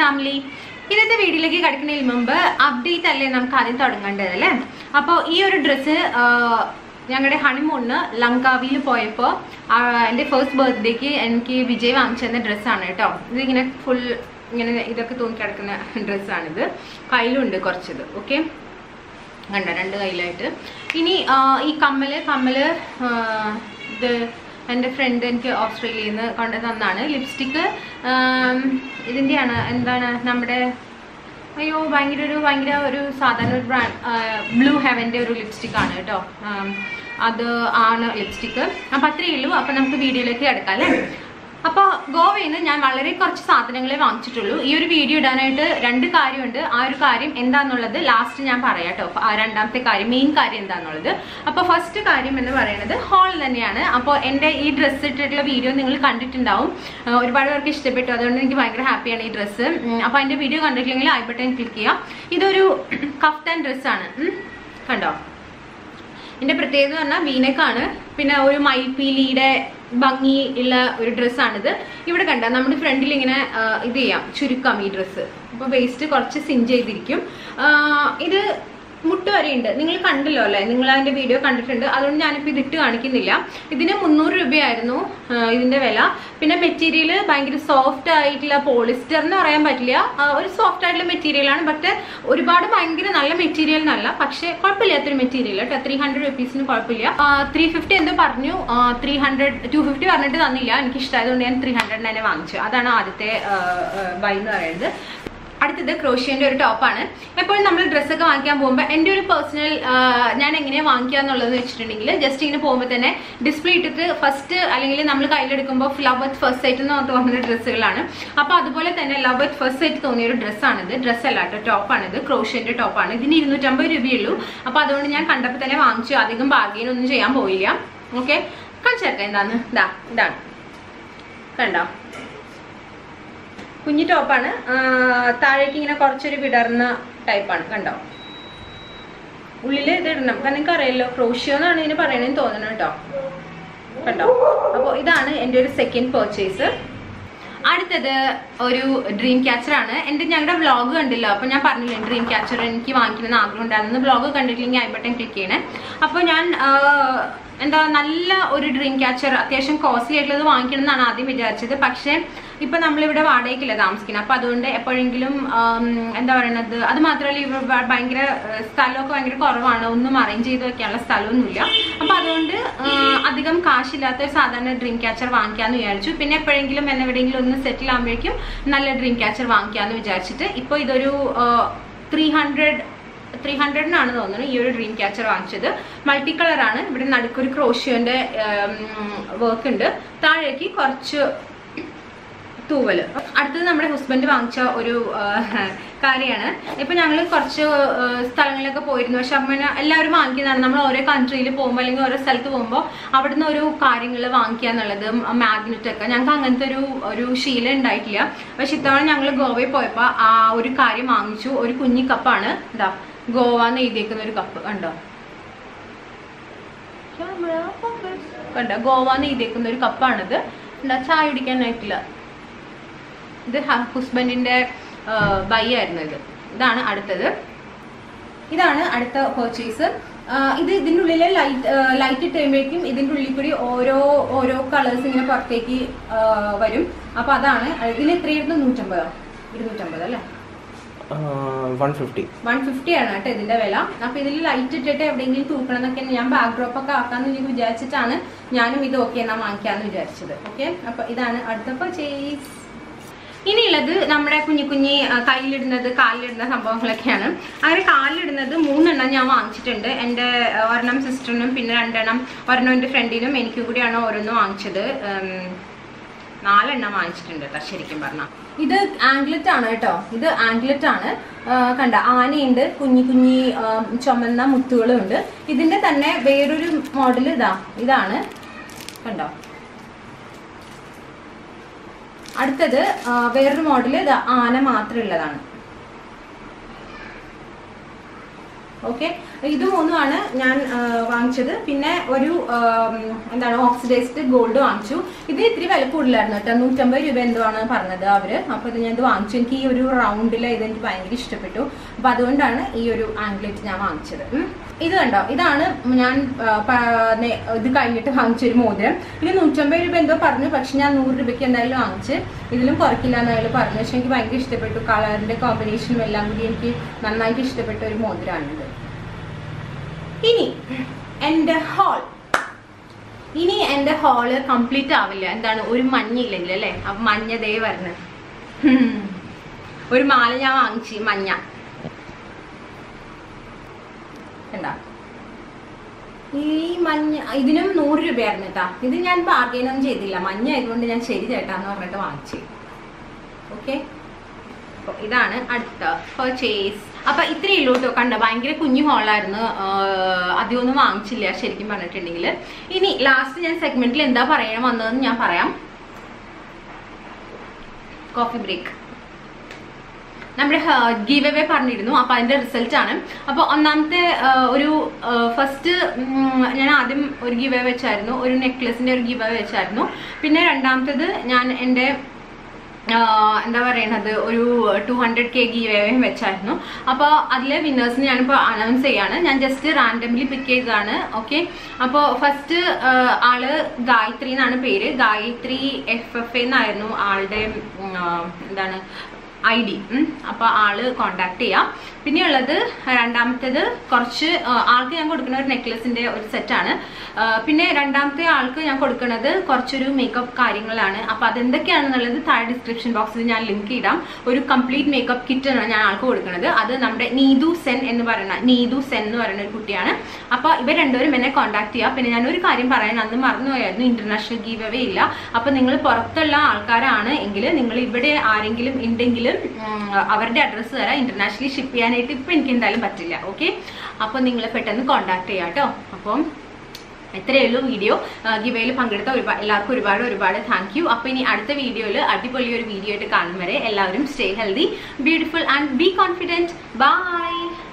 Family ഇന്നത്തെ വീഡിയോയിലേക്ക് കിടക്കുന്നതിന് മുമ്പ് അപ്ഡേറ്റ് അല്ലേ നമുക്ക് ആദ്യം തുടങ്ങേണ്ടത് അല്ലേ അപ്പോൾ ഈ ഒരു ഡ്രസ്സ് ഞങ്ങളുടെ ഹണിമൂണിന് ലങ്കാവിയിൽ പോയപ്പോൾ എൻ്റെ ഫസ്റ്റ് ബർത്ത്ഡേക്ക് എനിക്ക് വിജയ് വാങ്ങിച്ചു തന്ന ഡ്രസ്സാണ് കേട്ടോ ഇതിങ്ങനെ ഫുൾ ഇങ്ങനെ ഇതൊക്കെ തൂങ്ങി കിടക്കുന്ന ഡ്രസ്സാണിത് കയ്യിലുണ്ട് കുറച്ചത് ഓക്കെ കണ്ട രണ്ട് കയ്യിലായിട്ട് ഇനി ആ, ഈ കമ്മല് കമ്മല് ആ, ഇത് എൻ്റെ ഫ്രണ്ട് എനിക്ക് ഓസ്ട്രേലിയയിൽ നിന്ന് കൊണ്ട് തന്നാണ് ലിപ്സ്റ്റിക്ക് ഇതിൻ്റെയാണ് എന്താണ് നമ്മുടെ അയ്യോ ഭയങ്കര ഒരു ഭയങ്കര ഒരു സാധാരണ ഒരു ബ്രാൻഡ് ബ്ലൂ ഹെവൻ്റെ ഒരു ലിപ്സ്റ്റിക് ആണ് കേട്ടോ ആം, അത് ആണ് ലിപ്സ്റ്റിക്ക് അപ്പം അത്രയേ ഉള്ളൂ അപ്പം നമുക്ക് വീഡിയോയിലേക്ക് കിടക്കാം അല്ലേ അപ്പോൾ ഗോവയിൽ നിന്ന് ഞാൻ വളരെ കുറച്ച് സാധനങ്ങളെ വാങ്ങിച്ചിട്ടുള്ളൂ ഈ ഒരു വീഡിയോ ഇടാനായിട്ട് രണ്ട് കാര്യമുണ്ട് ആ ഒരു കാര്യം എന്താണെന്നുള്ളത് ലാസ്റ്റ് ഞാൻ പറയാം കേട്ടോ ആ രണ്ടാമത്തെ കാര്യം മെയിൻ കാര്യം എന്താണെന്നുള്ളത് അപ്പോൾ ഫസ്റ്റ് കാര്യം എന്ന് പറയുന്നത് ഹോൾ തന്നെയാണ് അപ്പോൾ എൻ്റെ ഈ ഡ്രസ്സ് ഇട്ടിട്ടുള്ള വീഡിയോ നിങ്ങൾ കണ്ടിട്ടുണ്ടാവും ആ, ഒരുപാട് പേർക്ക് ഇഷ്ടപ്പെട്ടു അതുകൊണ്ട് എനിക്ക് ഭയങ്കര ഹാപ്പിയാണ് ഈ ഡ്രസ്സ് അപ്പോൾ അതിൻ്റെ വീഡിയോ കണ്ടിട്ടില്ലെങ്കിൽ ഐ ബട്ടൺ ക്ലിക്ക് ചെയ്യാം ഇതൊരു കഫ്താൻ ഡ്രസ്സാണ് കണ്ടോ ഇതിന്റെ പ്രത്യേകത എന്ന് പറഞ്ഞാൽ വീനക്കാണ് പിന്നെ ഒരു മയിൽപീലിയുടെ ഭംഗി ഉള്ള ഒരു ഡ്രസ്സാണിത് ഇവിടെ കണ്ട നമ്മുടെ ഫ്രണ്ടിൽ ഇങ്ങനെ ആ, ഇത് ചെയ്യാം ചുരുക്കാം ഈ ഡ്രസ്സ് അപ്പൊ വേസ്റ്റ് കുറച്ച് സിഞ്ച് ചെയ്തിരിക്കും ആ, ഇത് മുട്ട് വരെയുണ്ട് നിങ്ങൾ കണ്ടല്ലോ അല്ലേ നിങ്ങൾ അതിന്റെ വീഡിയോ കണ്ടിട്ടുണ്ട് അതുകൊണ്ട് ഞാനിപ്പോൾ ഇത് ഇട്ട് കാണിക്കുന്നില്ല ഇതിന് മുന്നൂറ് രൂപയായിരുന്നു ആ, ഇതിന്റെ വില പിന്നെ മെറ്റീരിയൽ ഭയങ്കര സോഫ്റ്റ് ആയിട്ടുള്ള പോളിസ്റ്റർ എന്ന് പറയാൻ പറ്റില്ല ആ, ഒരു സോഫ്റ്റ് ആയിട്ടുള്ള മെറ്റീരിയൽ ആണ് ബട്ട് ഒരുപാട് ഭയങ്കര നല്ല മെറ്റീരിയൽ എന്നല്ല പക്ഷെ കുഴപ്പമില്ലാത്തൊരു മെറ്റീരിയൽ കേട്ടോ ത്രീ ഹൺഡ്രഡ് റുപ്പീസിന് കുഴപ്പമില്ല ത്രീ ഫിഫ്റ്റി എന്തോ പറഞ്ഞു ത്രീ ഹൺഡ്രഡ് ടു ഫിഫ്റ്റി പറഞ്ഞിട്ട് തന്നില്ല എനിക്ക് ഇഷ്ടമായതുകൊണ്ട് ഞാൻ ത്രീ ഹൺഡ്രഡിന് തന്നെ വാങ്ങിച്ചു അതാണ് ആദ്യത്തെ ബൈ എന്ന് പറയുന്നത് അടുത്തത് ക്രോഷ്യന്റെ ഒരു ടോപ്പാണ് എപ്പോഴും നമ്മൾ ഡ്രസ്സൊക്കെ വാങ്ങിക്കാൻ പോകുമ്പോൾ എൻ്റെ ഒരു പേഴ്സണൽ ഞാൻ എങ്ങനെയാണ് വാങ്ങിക്കുക എന്നുള്ളത് വെച്ചിട്ടുണ്ടെങ്കിൽ ജസ്റ്റ് ഇങ്ങനെ പോകുമ്പോൾ തന്നെ ഡിസ്പ്ലേ ഇട്ടിട്ട് ഫസ്റ്റ് അല്ലെങ്കിൽ നമ്മൾ കയ്യിലെടുക്കുമ്പോൾ ലവ് വിത്ത് ഫസ്റ്റ് സൈറ്റ് എന്ന് തോന്നുന്ന ഡ്രസ്സുകളാണ് അപ്പോൾ അതുപോലെ തന്നെ ലവ് വിത്ത് ഫസ്റ്റ് സൈറ്റ് തോന്നിയ ഒരു ഡ്രസ്സാണിത് ഡ്രസ്സ് അല്ല കേട്ടോ ടോപ്പാണിത് ക്രോഷ്യന്റെ ടോപ്പാണ് ഇതിന് ഇരുന്നൂറ്റമ്പത് രൂപയുള്ളൂ അപ്പോൾ അതുകൊണ്ട് ഞാൻ കണ്ടപ്പോൾ തന്നെ വാങ്ങിച്ചു അധികം ബാർഗെയിൻ ഒന്നും ചെയ്യാൻ പോയില്ല ഓക്കെ കാണിച്ചേക്കാം എന്താന്ന് ഇതാ ഇതാണ് കണ്ടോ കുഞ്ഞു ടോപ്പാണ് ആ, താഴേക്ക് ഇങ്ങനെ കുറച്ചൊരു വിടർന്ന ടൈപ്പാണ് കണ്ടോ ഉള്ളിൽ ഇത് ഇടണം കാരണം നിങ്ങൾക്ക് അറിയാലോ ക്രോഷ്യോ എന്നാണ് ഇതിന് പറയണതെന്ന് തോന്നണം കേട്ടോ കണ്ടോ അപ്പോൾ ഇതാണ് എൻ്റെ ഒരു സെക്കൻഡ് പർച്ചേസ് അടുത്തത് ഒരു ഡ്രീം ക്യാച്ചർ ആണ് എൻ്റെ ഞങ്ങളുടെ വ്ളോഗ് കണ്ടില്ലോ അപ്പോൾ ഞാൻ പറഞ്ഞില്ലേ ഡ്രീം ക്യാച്ചർ എനിക്ക് വാങ്ങിക്കണമെന്ന് ആഗ്രഹം ഉണ്ടായിരുന്നു വ്ളോഗ് കണ്ടിട്ടില്ലെങ്കിൽ ഐ ബട്ടൺ ക്ലിക്ക് ചെയ്യണേ അപ്പോൾ ഞാൻ ആ, എന്താ നല്ല ഒരു ഡ്രീം ക്യാച്ചർ അത്യാവശ്യം കോസ്റ്റ്ലി ആയിട്ടുള്ളത് വാങ്ങിക്കണം എന്നാണ് ആദ്യം വിചാരിച്ചത് പക്ഷേ ഇപ്പൊ നമ്മളിവിടെ വാടകയ്ക്കില്ല താമസിക്കുന്നത് അപ്പൊ അതുകൊണ്ട് എപ്പോഴെങ്കിലും ആം, എന്താ പറയണത് അത് മാത്രമല്ല ഇവിടെ ഭ- ഭയങ്കര ഏഹ്, സ്ഥലമൊക്കെ ഭയങ്കര കുറവാണ് ഒന്നും അറേഞ്ച് ചെയ്ത് വെക്കാനുള്ള സ്ഥലമൊന്നുമില്ല അപ്പൊ അതുകൊണ്ട് ആ, അധികം കാശില്ലാത്ത ഒരു സാധാരണ ഡ്രീം ക്യാച്ചർ വാങ്ങിക്കാന്ന് വിചാരിച്ചു പിന്നെ എപ്പോഴെങ്കിലും എന്നെവിടെയെങ്കിലും ഒന്ന് സെറ്റിൽ ആകുമ്പോഴേക്കും നല്ല ഡ്രീം ക്യാച്ചർ വാങ്ങിക്കാന്ന് വിചാരിച്ചിട്ട് ഇപ്പൊ ഇതൊരു ത്രീ ഹൺഡ്രഡ് ത്രീ ഹൺഡ്രഡിനാണ് തോന്നുന്നത് ഈ ഒരു ഡ്രീം ക്യാച്ചർ വാങ്ങിച്ചത് മൾട്ടി കളറാണ് ഇവിടെ നടുക്കൊരു ക്രോഷ്യോന്റെ വർക്ക് ഉണ്ട് താഴേക്ക് കുറച്ച് തൂവല് അടുത്തത് നമ്മുടെ ഹസ്ബൻഡ് വാങ്ങിച്ച ഒരു കാര്യമാണ് ഇപ്പൊ ഞങ്ങൾ കുറച്ച് ആ, സ്ഥലങ്ങളിലൊക്കെ പോയിരുന്നു പക്ഷെ അമ്മ എല്ലാവരും വാങ്ങിക്കുന്നതാണ് നമ്മൾ ഓരോ കൺട്രിയിൽ പോകുമ്പോൾ അല്ലെങ്കിൽ ഓരോ സ്ഥലത്ത് പോകുമ്പോൾ അവിടുന്ന് ഒരു കാര്യങ്ങൾ വാങ്ങിക്കുക എന്നുള്ളത് മാഗ്നറ്റ് ഒക്കെ ഞങ്ങൾക്ക് അങ്ങനത്തെ ഒരു ഒരു ശീലം ഉണ്ടായിട്ടില്ല പക്ഷെ ഇത്തവണ ഞങ്ങൾ ഗോവയിൽ പോയപ്പോൾ ആ ഒരു കാര്യം വാങ്ങിച്ചു ഒരു കുഞ്ഞി കപ്പാണ് ഇതാ ഗോവ എന്ന് എഴുതിയേക്കുന്ന ഒരു കപ്പ് കണ്ടോ കണ്ടോ ഗോവ എന്ന് എഴുതിയേക്കുന്ന ഒരു കപ്പാണിത് എന്താ ചായ കുടിക്കാനായിട്ടില്ല ഇത് ഹസ്ബൻഡിന്റെ ബൈ ആയിരുന്നു ഇത് ഇതാണ് അടുത്തത് ഇതാണ് അടുത്ത പർച്ചേസ് ഇത് ഇതിൻ്റെ ഉള്ളിലെ ലൈറ്റ് ലൈറ്റ് ഇട്ടുമ്പോഴേക്കും ഇതിൻ്റെ ഉള്ളിൽ കൂടി ഓരോ ഓരോ കളേഴ്സ് ഇങ്ങനെ പുറത്തേക്ക് ആ, വരും അപ്പൊ അതാണ് ഇതിന് എത്രയായിരുന്നു നൂറ്റമ്പതോ ഇരുന്നൂറ്റമ്പത് അല്ലേ വൺ ഫിഫ്റ്റി വൺ ഫിഫ്റ്റി ആണ് കേട്ടോ ഇതിന്റെ വില അപ്പൊ ഇതിൽ ലൈറ്റ് ഇട്ടിട്ട് എവിടെയെങ്കിലും തൂക്കണം എന്നൊക്കെ ഞാൻ ബാക്ക് ഡ്രോപ്പ് ഒക്കെ ആക്കാന്ന് എനിക്ക് വിചാരിച്ചിട്ടാണ് ഞാനും ഇത് ഓക്കെ എന്നാ വാങ്ങിക്കാന്ന് വിചാരിച്ചത് ഓക്കെ അപ്പൊ ഇതാണ് അടുത്ത പർച്ചേസ് ഇനിയുള്ളത് നമ്മുടെ കുഞ്ഞു കുഞ്ഞി ആ, കയ്യിലിടുന്നത് കാലിലിടുന്ന സംഭവങ്ങളൊക്കെയാണ് അങ്ങനെ കാലിലിടുന്നത് മൂന്നെണ്ണം ഞാൻ വാങ്ങിച്ചിട്ടുണ്ട് എൻ്റെ ആ, ഒരെണ്ണം സിസ്റ്ററിനും പിന്നെ രണ്ടെണ്ണം ഒരെണ്ണം എൻ്റെ ഫ്രണ്ടിനും എനിക്കും കൂടിയാണ് ഓരോന്നും വാങ്ങിച്ചത് ഉം, നാലെണ്ണം വാങ്ങിച്ചിട്ടുണ്ട് കേട്ടോ ശരിക്കും പറഞ്ഞാൽ ഇത് ആംഗ്ലറ്റ് ആണ് കേട്ടോ ഇത് ആംഗ്ലറ്റ് ആണ് ആ, കണ്ട ആനയുണ്ട് കുഞ്ഞി കുഞ്ഞി ആ, ചുമന്ന മുത്തുകളും ഉണ്ട് ഇതിന്റെ തന്നെ വേറൊരു മോഡൽ ഇതാ ഇതാണ് കണ്ടോ അടുത്തത് ആ, വേറൊരു മോഡൽ ഇത് ആന മാത്രമുള്ളതാണ് ഓക്കെ ഇത് മൂന്നുമാണ് ഞാൻ ആ, വാങ്ങിച്ചത് പിന്നെ ഒരു ആം, എന്താണ് ഓക്സിഡൈസ്ഡ് ഗോൾഡ് വാങ്ങിച്ചു ഇത് ഇത്തിരി വില കൂടുതലായിരുന്നു കേട്ടോ നൂറ്റമ്പത് രൂപ എന്തുവാണ് പറഞ്ഞത് അവര് അപ്പൊ ഇത് ഞാൻ ഇത് വാങ്ങിച്ചു എനിക്ക് ഈ ഒരു റൗണ്ടിൽ ഇത് എനിക്ക് ഭയങ്കര ഇഷ്ടപ്പെട്ടു അപ്പൊ അതുകൊണ്ടാണ് ഈ ഒരു ആംഗ്ലേറ്റ് ഞാൻ വാങ്ങിച്ചത് ഉം. ഇത് കണ്ടോ ഇതാണ് ഞാൻ ആ, പ- നേ- ഇത് കഴിഞ്ഞിട്ട് വാങ്ങിച്ച ഒരു മോതിരം ഇത് നൂറ്റമ്പത് രൂപ എന്തോ പറഞ്ഞു പക്ഷെ ഞാൻ നൂറ് രൂപയ്ക്ക് എന്തായാലും വാങ്ങിച്ച് ഇതിലും കുറയ്ക്കില്ല എന്ന് അയാൾ പറഞ്ഞു പക്ഷെ എനിക്ക് ഭയങ്കര ഇഷ്ടപ്പെട്ടു കളറിന്റെ കോമ്പിനേഷനും എല്ലാം കൂടി എനിക്ക് നന്നായിട്ട് ഇഷ്ടപ്പെട്ട ഒരു മോതിരമാണിത് ഇനി എൻ്റെ ഹോൾ ഇനി എൻ്റെ ഹോള് കംപ്ലീറ്റ് ആവില്ല എന്താണ് ഒരു മഞ്ഞില്ലെങ്കിൽ അല്ലേ അപ്പൊ മഞ്ഞ ദേ വരുന്നത് ഒരു മാല ഞാൻ വാങ്ങിച്ചു മഞ്ഞ കണ്ടാ ഈ മഞ്ഞ ഇതിനും നൂറ് രൂപയായിരുന്നു കേട്ടാ ഇത് ഞാൻ ബാർഗെയിൻ ഒന്നും ചെയ്തില്ല മഞ്ഞ ആയതുകൊണ്ട് ഞാൻ ശരി ചേട്ടാന്ന് പറഞ്ഞിട്ട് വാങ്ങിച്ചു ഓക്കെ അപ്പൊ ഇതാണ് അടുത്ത പർച്ചേസ് അപ്പൊ ഇത്രയേ ഉള്ളൂ കേട്ടോ കണ്ട ഭയങ്കര കുഞ്ഞു ഹോളായിരുന്നു അധികമൊന്നും വാങ്ങിച്ചില്ല ശരിക്കും പറഞ്ഞിട്ടുണ്ടെങ്കിൽ ഇനി ലാസ്റ്റ് ഞാൻ സെഗ്മെന്റിൽ എന്താ പറയാൻ വന്നതെന്ന് ഞാൻ പറയാം കോഫി ബ്രേക്ക് നമ്മുടെ ഗീവ് അവേ പറഞ്ഞിരുന്നു അപ്പൊ അതിന്റെ റിസൾട്ട് ആണ് അപ്പൊ ഒന്നാമത്തെ ആ, ഒരു ഫസ്റ്റ് ഞാൻ ആദ്യം ഒരു ഗീവ് അവേ വെച്ചായിരുന്നു ഒരു നെക്ലസിന്റെ ഒരു ഗീവ് അവേ വെച്ചായിരുന്നു പിന്നെ രണ്ടാമത്തേത് ഞാൻ എൻ്റെ ആഹ് എന്താ പറയണത് ഒരു ടു ഹൺഡ്രഡ് കെ ഗീവേയും വെച്ചായിരുന്നു അപ്പോൾ അതിലെ വിന്നേഴ്സിന് ഞാനിപ്പോൾ അനൗൺസ് ചെയ്യാണ് ഞാൻ ജസ്റ്റ് റാൻഡംലി പിക്ക് ചെയ്തതാണ് ഓക്കെ അപ്പോൾ ഫസ്റ്റ് ആള് ഗായത്രി എന്നാണ് പേര് ഗായത്രി എഫ് എഫ് എന്നായിരുന്നു ആളുടെ ഉം, ആഹ് എന്താണ് ഐ ഡി അപ്പോൾ ആള് കോണ്ടാക്ട് ചെയ്യാം പിന്നെയുള്ളത് രണ്ടാമത്തേത് കുറച്ച് ആ, ആൾക്ക് ഞാൻ കൊടുക്കുന്ന ഒരു നെക്ലസിന്റെ ഒരു സെറ്റാണ് പിന്നെ രണ്ടാമത്തെ ആൾക്ക് ഞാൻ കൊടുക്കുന്നത് കുറച്ചൊരു മേക്കപ്പ് കാര്യങ്ങളാണ് അപ്പോൾ അതെന്തൊക്കെയാണെന്നുള്ളത് താഴെ ഡിസ്ക്രിപ്ഷൻ ബോക്സിൽ ഞാൻ ലിങ്ക് ഇടാം ഒരു കംപ്ലീറ്റ് മേക്കപ്പ് കിറ്റാണ് ഞാൻ ആൾക്ക് കൊടുക്കുന്നത് അത് നമ്മുടെ നീതു സെൻ എന്ന് പറയുന്ന നീതു സെൻ എന്ന് പറയുന്ന ഒരു കുട്ടിയാണ് അപ്പോൾ ഇവർ രണ്ടുപേരും എന്നെ കോൺടാക്ട് ചെയ്യുക പിന്നെ ഞാൻ ഒരു കാര്യം പറയാൻ അന്ന് മറന്നുപോയായിരുന്നു ഇന്റർനാഷണൽ ഗീവ് അവേ ഇല്ല അപ്പോൾ നിങ്ങൾ പുറത്തുള്ള ആൾക്കാരാണ് എങ്കിൽ നിങ്ങൾ ഇവിടെ ആരെങ്കിലും ഉണ്ടെങ്കിലും ഉം, അവരുടെ അഡ്രസ്സ് തരാം ഇന്റർനാഷണലി ഷിപ്പ് ചെയ്യാനായിട്ട് ഇപ്പം എനിക്ക് എന്തായാലും പറ്റില്ല ഓക്കെ അപ്പോൾ നിങ്ങൾ പെട്ടെന്ന് കോൺടാക്ട് ചെയ്യാം കേട്ടോ അപ്പം ഇത്രയേ ഉള്ളൂ വീഡിയോ ഗിവയിൽ പങ്കെടുത്ത ഒരുപാട് എല്ലാവർക്കും ഒരുപാട് ഒരുപാട് താങ്ക് യു അപ്പോൾ ഇനി അടുത്ത വീഡിയോയിൽ അടിപൊളി ഒരു വീഡിയോ ആയിട്ട് കാണും വരെ എല്ലാവരും stay healthy beautiful and be confident by